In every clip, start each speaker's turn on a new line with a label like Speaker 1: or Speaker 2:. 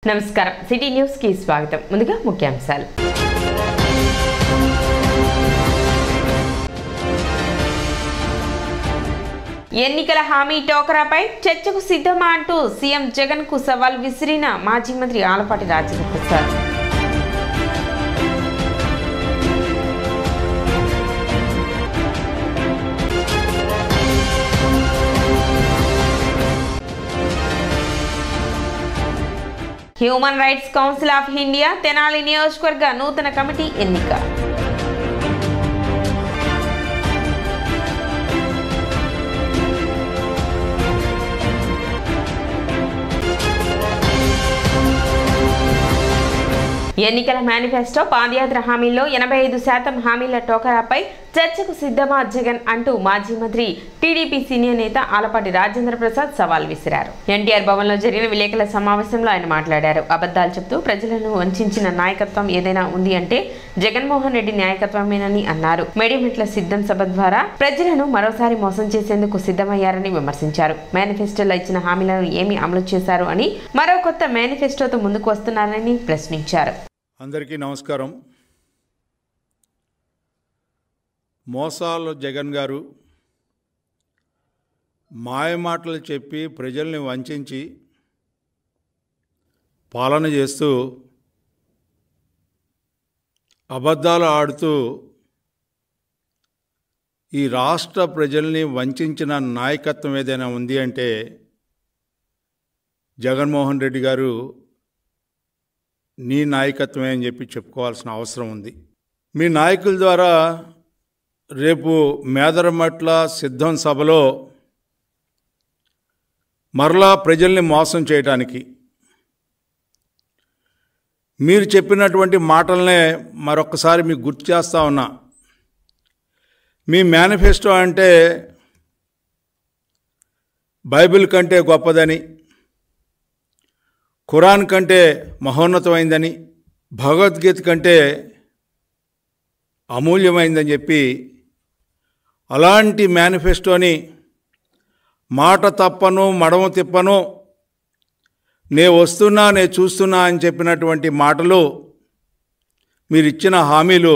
Speaker 1: నమస్కారం city news కి స్వాగతం ముందుగా ముఖ్యాంశాలు ఎన్నికల హామీ టోకరాపై చర్చకు సిద్ధమా అంటూ సీఎం జగన్ కు సవాల్ విసిరిన మాజీ మంత్రి Alapati Rajendra Prasad human rights council of India Tenali నియోజకవర్గ నూతన కమిటీ ఎన్నిక ఎన్నికల మేనిఫెస్టో పాదయాత్ర హామీల్లో ఎనభై ఐదు శాతం హామీల టోకరాపై చర్చకు సిద్ధమా జగన్ అంటూ మాజీ మంత్రి టీడీపీ సీనియర్ నేత ఆలపాటి రాజేంద్ర ప్రసాద్ సవాల్ విసిరారు ఎన్టీఆర్ భవన్లో జరిగిన విలేకరుల సమావేశంలో ఆయన మాట్లాడారు అబద్ధాలు చెప్తూ ప్రజలను వంచిన నాయకత్వం ఏదైనా ఉంది అంటే జగన్మోహన్ రెడ్డి నాయకత్వమేనని అన్నారు మేడిమెట్ల సిద్ధం సభ ద్వారా ప్రజలను మరోసారి మోసం చేసేందుకు సిద్ధమయ్యారని విమర్శించారు మేనిఫెస్టోలో ఇచ్చిన హామీలను ఏమి అమలు చేశారు అని మరో కొత్త మేనిఫెస్టోతో ముందుకు వస్తున్నారని ప్రశ్నించారు
Speaker 2: అందరికీ నమస్కారం మోసాలు జగన్ గారు మాయమాటలు చెప్పి ప్రజల్ని వంచించి పాలన చేస్తూ అబద్ధాలు ఆడుతూ ఈ రాష్ట్ర ప్రజల్ని వంచిన నాయకత్వం ఏదైనా ఉంది అంటే జగన్మోహన్ రెడ్డి గారు నీ నాయకత్వమే అని చెప్పి చెప్పుకోవాల్సిన అవసరం ఉంది మీ నాయకుల ద్వారా రేపు మేదరమట్ల సిద్ధం సభలో మరలా ప్రజల్ని మోసం చేయటానికి మీరు చెప్పినటువంటి మాటలనే మరొకసారి మీకు గుర్తు చేస్తా ఉన్నా మీ మేనిఫెస్టో అంటే బైబిల్ కంటే గొప్పదని ఖురాన్ కంటే మహోన్నతమైందని భగవద్గీత కంటే అమూల్యమైందని చెప్పి అలాంటి మేనిఫెస్టోని మాట తప్పను మడమ తిప్పను నే వస్తున్నా నే చూస్తున్నా అని చెప్పినటువంటి మాటలు మీరు ఇచ్చిన హామీలు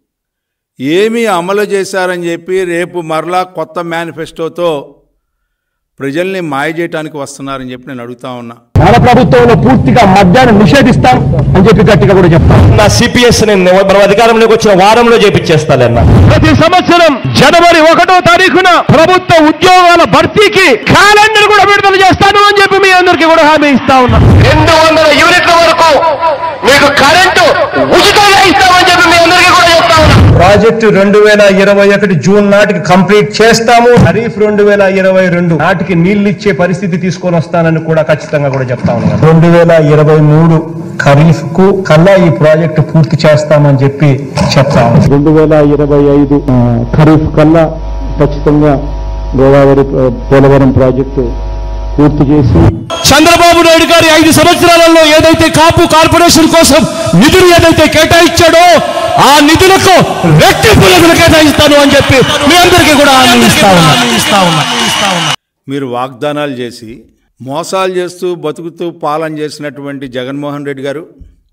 Speaker 2: ఏమీ అమలు చేశారని చెప్పి రేపు మరలా కొత్త మేనిఫెస్టోతో ప్రజల్ని మాయ చేయడానికి వస్తున్నారని చెప్పి నేను అడుగుతా ఉన్నా
Speaker 3: మన ప్రభుత్వంలో పూర్తిగా మద్యాన్ని నిషేధిస్తాం అని చెప్పి గట్టిగా కూడా చెప్తాం
Speaker 4: నా సిపిఎస్ నేను మనం అధికారంలోకి వచ్చిన వారంలో చేపించేస్తానన్నా
Speaker 3: ప్రతి సంవత్సరం జనవరి ఒకటో తారీఖున ప్రభుత్వ ఉద్యోగాల భర్తీకి క్యాలెండర్ కూడా విడుదల చేస్తాను అని చెప్పి మీ అందరికీ కూడా హామీ ఇస్తా ఉన్నా
Speaker 4: రెండు వందల యూనిట్ల వరకు మీకు కరెంటు ఉచితంగా ఇస్తామని చెప్పి మీ అందరికీ కూడా చెప్తా ఉన్నా
Speaker 5: ప్రాజెక్టు రెండు వేల ఇరవై ఒకటి జూన్ నాటికి కంప్లీట్ చేస్తాము ఖరీఫ్ రెండు వేల ఇరవై రెండు నాటికి నీళ్లు ఇచ్చే పరిస్థితి తీసుకొని వస్తానని కూడా ఖచ్చితంగా కూడా చెప్తా ఉన్నాను రెండు వేల ఇరవై మూడు ఖరీఫ్ కు కల్లా ఈ ప్రాజెక్టు పూర్తి చేస్తామని చెప్పి చెప్తా ఉన్నాను
Speaker 6: రెండు వేల ఇరవై ఐదు ఆ, ఖరీఫ్ కల్లా ఖచ్చితంగా గోదావరి ఆ, పోలవరం ప్రాజెక్టు పూర్తి చేసి
Speaker 3: చంద్రబాబు నాయుడు గారి ఐదు సంవత్సరాలలో ఏదైతే కాపు కార్పొరేషన్ కోసం నిధులు ఏదైతే కేటాయించాడో ఆ నిధులకు రెట్టింపు నిధులు కేటాయిస్తాను అని చెప్పి మీ అందరికీ కూడా హామీ ఇస్తా ఉన్నా ఇస్తా ఉన్నా ఇస్తా ఉన్నా
Speaker 2: మీరు వాగ్దానాలు చేసి మోసాలు చేస్తూ బతుకుతూ పాలన చేసినటువంటి జగన్మోహన్ రెడ్డి గారు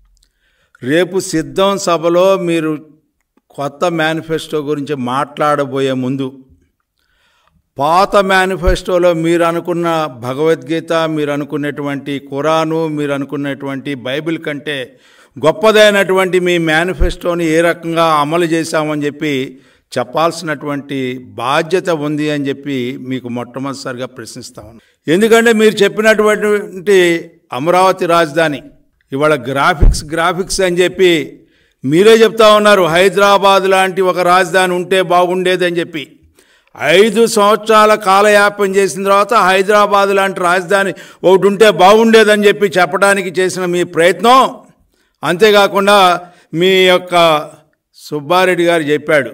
Speaker 2: రేపు సిద్ధం సభలో మీరు కొత్త మేనిఫెస్టో గురించి మాట్లాడబోయే ముందు పాత మేనిఫెస్టోలో మీరు అనుకున్న భగవద్గీత మీరు అనుకున్నటువంటి ఖురాను మీరు అనుకున్నటువంటి బైబిల్ కంటే గొప్పదైనటువంటి మీ మేనిఫెస్టోని ఏ రకంగా అమలు చేశామని చెప్పి చెప్పాల్సినటువంటి బాధ్యత ఉంది అని చెప్పి మీకు మొట్టమొదటిసారిగా ప్రశ్నిస్తా ఉన్నాను ఎందుకంటే మీరు చెప్పినటువంటి అమరావతి రాజధాని ఇవాళ గ్రాఫిక్స్ గ్రాఫిక్స్ అని చెప్పి మీరే చెప్తా ఉన్నారు హైదరాబాద్ లాంటి ఒక రాజధాని ఉంటే బాగుండేదని చెప్పి ఐదు సంవత్సరాల కాలయాపన చేసిన తర్వాత హైదరాబాద్ లాంటి రాజధాని ఒకటి ఉంటే బాగుండేదని చెప్పి చెప్పడానికి చేసిన మీ ప్రయత్నం అంతేకాకుండా మీ యొక్క సుబ్బారెడ్డి గారు చెప్పాడు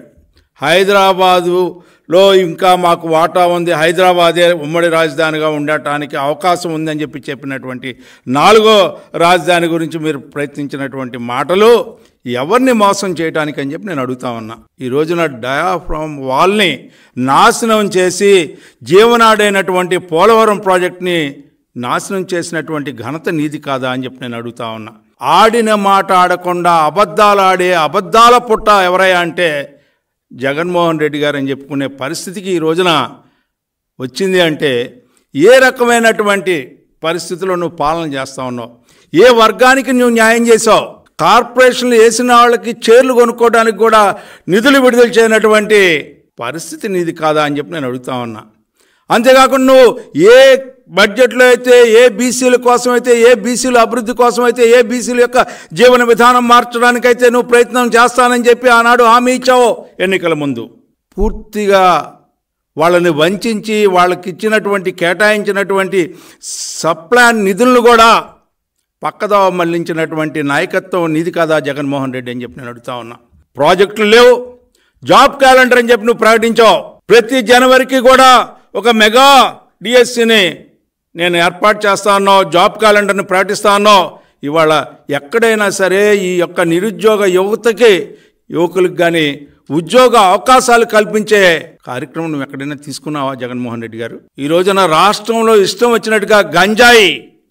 Speaker 2: హైదరాబాదులో ఇంకా మాకు వాటా ఉంది హైదరాబాదే ఉమ్మడి రాజధానిగా ఉండటానికి అవకాశం ఉందని చెప్పి చెప్పినటువంటి నాలుగో రాజధాని గురించి మీరు ప్రయత్నించినటువంటి మాటలు ఎవరిని మోసం చేయడానికి అని చెప్పి నేను అడుగుతా ఉన్నా ఈ రోజున డయాఫ్రామ్ వాల్ని నాశనం చేసి జీవనాడైనటువంటి పోలవరం ప్రాజెక్ట్ని నాశనం చేసినటువంటి ఘనత నీది కాదా అని చెప్పి నేను అడుగుతా ఉన్నా ఆడిన మాట ఆడకుండా అబద్ధాలు ఆడే అబద్ధాల పుట్ట ఎవరయ్యా అంటే జగన్మోహన్ రెడ్డి గారు అని చెప్పుకునే పరిస్థితికి ఈ రోజున వచ్చింది అంటే ఏ రకమైనటువంటి పరిస్థితుల్లో నువ్వు పాలన చేస్తా ఉన్నావు ఏ వర్గానికి నువ్వు న్యాయం చేసావు కార్పొరేషన్లు వేసిన వాళ్ళకి చీరలు కొనుక్కోవడానికి కూడా నిధులు విడుదల చేయనటువంటి పరిస్థితి నీది కాదా అని చెప్పి నేను అడుగుతా ఉన్నా అంతేకాకుండా నువ్వు ఏ బడ్జెట్లో అయితే ఏ బీసీల కోసం అయితే ఏ బీసీల అభివృద్ధి కోసం అయితే ఏ బీసీల యొక్క జీవన విధానం మార్చడానికైతే నువ్వు ప్రయత్నం చేస్తానని చెప్పి ఆనాడు హామీ ఇచ్చావో ఎన్నికల ముందు పూర్తిగా వాళ్ళని వంచి వాళ్ళకి ఇచ్చినటువంటి కేటాయించినటువంటి సప్లాన్ నిధులను కూడా పక్కదోవ మళ్లించినటువంటి నాయకత్వం నీది కదా జగన్మోహన్ రెడ్డి అని చెప్పి నేను అడుగుతా ఉన్నా ప్రాజెక్టులు లేవు జాబ్ క్యాలెండర్ అని చెప్పి నువ్వు ప్రకటించావు ప్రతి జనవరికి కూడా ఒక మెగా డిఎస్సిని నేను ఏర్పాటు చేస్తా ఉన్నావు జాబ్ క్యాలెండర్ని ప్రకటిస్తా ఉన్నావు ఇవాళ ఎక్కడైనా సరే ఈ యొక్క నిరుద్యోగ యువతకి యువకులకు కానీ ఉద్యోగ అవకాశాలు కల్పించే కార్యక్రమం నువ్వు ఎక్కడైనా తీసుకున్నావా జగన్మోహన్ రెడ్డి గారు ఈ రోజున రాష్ట్రంలో ఇష్టం వచ్చినట్టుగా గంజాయి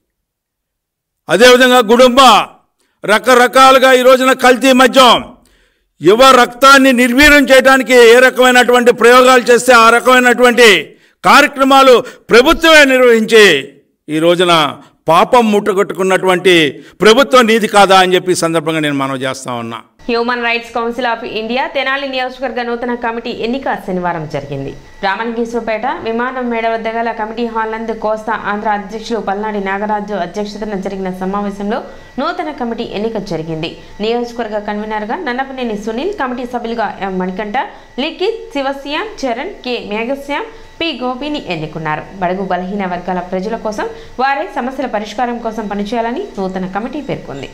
Speaker 2: అదేవిధంగా గుడుంబ రకరకాలుగా ఈ రోజున కల్తీ మద్యం యువ రక్తాన్ని నిర్వీర్యం చేయడానికి ఏ రకమైనటువంటి ప్రయోగాలు చేస్తే ఆ రకమైనటువంటి కార్యక్రమాలు ప్రభుత్వమే నిర్వహించి ఈ రోజున పాపం ముట్టగొట్టుకున్నటువంటి ప్రభుత్వం నీది కాదా అని చెప్పి ఈ సందర్భంగా నేను మనవి చేస్తా ఉన్నా
Speaker 1: human rights council of India Tenali నియోజకవర్గ నూతన కమిటీ ఎన్నిక శనివారం జరిగింది రామలింగేశ్వరపేట విమానం మేడ వద్ద గల కమిటీ హాల్ నందు కోస్తా ఆంధ్ర అధ్యక్షులు పల్నాడి నాగరాజు అధ్యక్షతన జరిగిన సమావేశంలో నూతన కమిటీ ఎన్నిక జరిగింది నియోజకవర్గ కన్వీనర్గా నన్నపనేని సునీల్ కమిటీ సభ్యులుగా M Manikanta Likhith Shivashyam Charan K Meghashyam P గోపిని ఎన్నుకున్నారు బడుగు బలహీన వర్గాల ప్రజల కోసం వారి సమస్యల పరిష్కారం కోసం పనిచేయాలని నూతన కమిటీ పేర్కొంది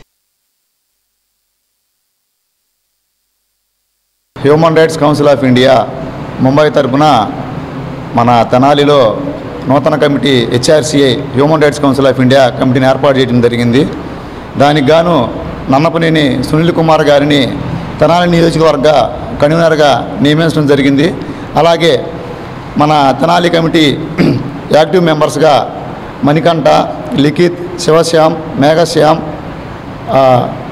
Speaker 7: human rights council of India Mumbai తరపున మన తెనాలిలో నూతన committee HRCI human rights council of India కమిటీని ఏర్పాటు చేయడం జరిగింది దానికి గాను నన్నపనేని సునీల్ కుమార్ గారిని తెనాలి నియోజకవర్గ కన్వీనర్గా నియమించడం జరిగింది అలాగే మన తెనాలి కమిటీ యాక్టివ్ మెంబర్స్గా మణికంఠ లిఖిత్ శివశ్యామ్ మేఘశ్యామ్ ఆ,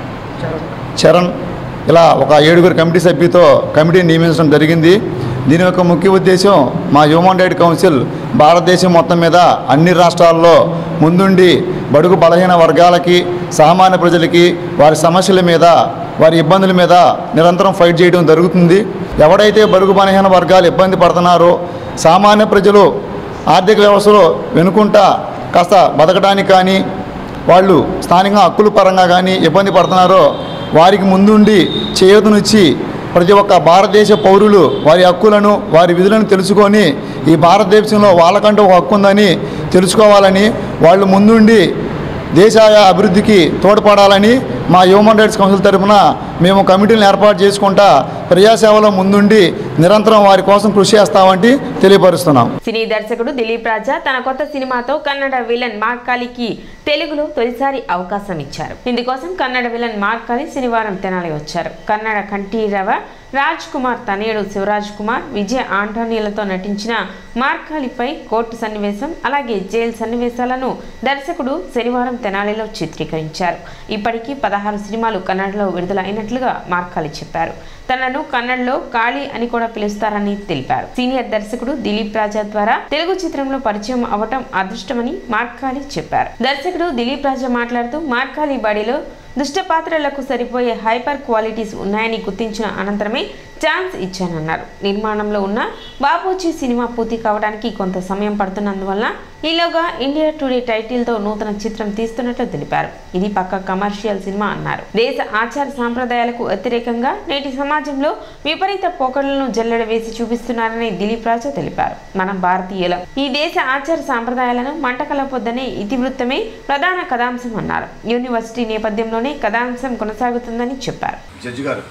Speaker 7: చరణ్ ఇలా ఒక ఏడుగురు కమిటీ సభ్యులతో కమిటీని నియమించడం జరిగింది దీని యొక్క ముఖ్య ఉద్దేశం మా హ్యూమన్ రైట్ కౌన్సిల్ భారతదేశం మొత్తం మీద అన్ని రాష్ట్రాల్లో ముందుండి బడుగు బలహీన వర్గాలకి సామాన్య ప్రజలకి వారి సమస్యల మీద వారి ఇబ్బందుల మీద నిరంతరం ఫైట్ చేయడం జరుగుతుంది ఎవడైతే బడుగు బలహీన వర్గాలు ఇబ్బంది పడుతున్నారో సామాన్య ప్రజలు ఆర్థిక వ్యవస్థలో వెనుకుంటా కాస్త బతకడానికి కానీ వాళ్ళు స్థానికంగా హక్కుల పరంగా కానీ ఇబ్బంది పడుతున్నారో వారికి ముందుండి చేయూతనిచ్చి ప్రతి ఒక్క భారతదేశ పౌరులు వారి హక్కులను వారి విధులను తెలుసుకొని ఈ భారతదేశంలో వాళ్ళకంటూ ఒక హక్కు ఉందని తెలుసుకోవాలని వాళ్ళు ముందుండి దేశ అభివృద్ధికి తోడ్పడాలని మా హ్యూమన్ రైట్స్ కౌన్సిల్ తరఫున మేము కమిటీలను ఏర్పాటు చేసుకుంటా ప్రజాసేవలో ముందుండి నిరంతరం వారి కోసం కృషి చేస్తామంటే తెలియపరుస్తున్నాం
Speaker 1: సినీ దర్శకుడు దిలీప్ రాజా తన కొత్త సినిమాతో కన్నడ విలన్ మార్కాలికి తెలుగులో తొలిసారి అవకాశం ఇచ్చారు ఇందుకోసం కన్నడ విలన్ మార్కాలి శనివారం తెనాలి వచ్చారు కన్నడ కంఠీరవ రాజ్ కుమార్ తనయుడు శివరాజ్ కుమార్ విజయ్ ఆంటోనీలతో నటించిన మార్కాలిపై కోర్టు సన్నివేశం అలాగే జైలు సన్నివేశాలను దర్శకుడు శనివారం తెనాలిలో చిత్రీకరించారు ఇప్పటికీ పదహారు సినిమాలు కన్నడలో విడుదల అయినట్లుగా మార్కాలి చెప్పారు తనను కన్నడలో కాళీ అని కూడా పిలుస్తారని తెలిపారు సీనియర్ దర్శకుడు దిలీప్ రాజా ద్వారా తెలుగు చిత్రంలో పరిచయం అవటం అదృష్టమని మార్కాలి చెప్పారు దర్శకుడు దిలీప్ రాజా మాట్లాడుతూ మార్కాలి బాడీలో దుష్ట పాత్రలకు సరిపోయే హైపర్ క్వాలిటీస్ ఉన్నాయని గుర్తించిన అనంతరమే ఛాన్స్ ఇచ్చానన్నారు నిర్మాణంలో ఉన్న బాపూజీ సినిమా పూర్తి కావడానికి కొంత సమయం పడుతున్నందువల్ల ఈలోగా ఇండియా టుడే టైటిల్తో నూతన చిత్రం తీస్తున్నట్లు తెలిపారు ఇది పక్క కమర్షియల్ సినిమా అన్నారు దేశ ఆచార సాంప్రదాయాలకు వ్యతిరేకంగా నేటి సమాజంలో విపరీత పోకడలను జల్లెడ వేసి చూపిస్తున్నారని దిలీప్ రాజా తెలిపారు మనం భారతీయులం ఈ దేశ ఆచార సాంప్రదాయాలను మంటకలపొద్దనే ఇతివృత్తమే ప్రధాన కథాంశం అన్నారు యూనివర్సిటీ నేపథ్యంలోనే కథాంశం కొనసాగుతుందని చెప్పారు
Speaker 8: జడ్జి గారు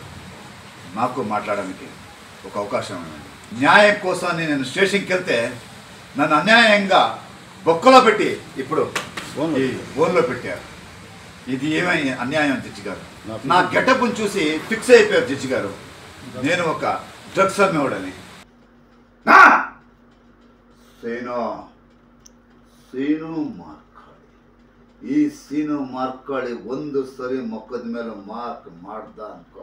Speaker 8: నాకు మాట్లాడడానికి ఒక అవకాశం ఇవ్వండి న్యాయం కోసం నేను స్టేషన్కి వెళ్తే నన్ను అన్యాయంగా బొక్కలో పెట్టి ఇప్పుడు ఈ ఫోన్లో పెట్టారు ఇది ఏమై అన్యాయం జడ్జి గారు నా గెటప్ని చూసి ఫిక్స్ అయిపోయారు జడ్జి గారు నేను ఒక డ్రగ్స్ అమ్మేవాడని నా! సేను సేను మార్క్ ಈ ಸೀನು ಮಾರ್ಕೊಳ್ಳಿ ಒಂದು ಸರಿ ಮೊಕ್ಕದ ಮೇಲೆ ಮಾರ್ಕ್ ಮಾಡ್ದ ಅನ್ಕೋ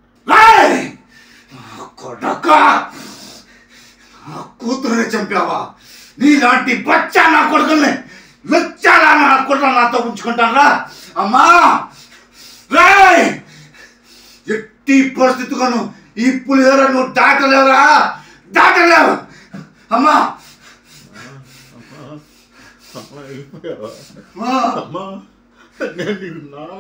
Speaker 8: కొడక కూతురుని చంపావా నీలాంటి బచ్చా నా కొడుకుల్ని లుచ్చాలా నా కొడుకు నాతో ఉంచుకుంటారా అమ్మా రాయ్ ఎట్టి పరిస్థితిగాను ఈ పులిహోర నువ్వు దాటలేవురా దాటలేవు అమ్మా అమ్మా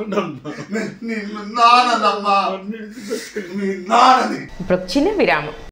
Speaker 8: నిన్ను నానమ్మా నీ నాన్నని
Speaker 1: ఇప్పుడు ఒక చిన్న విరామం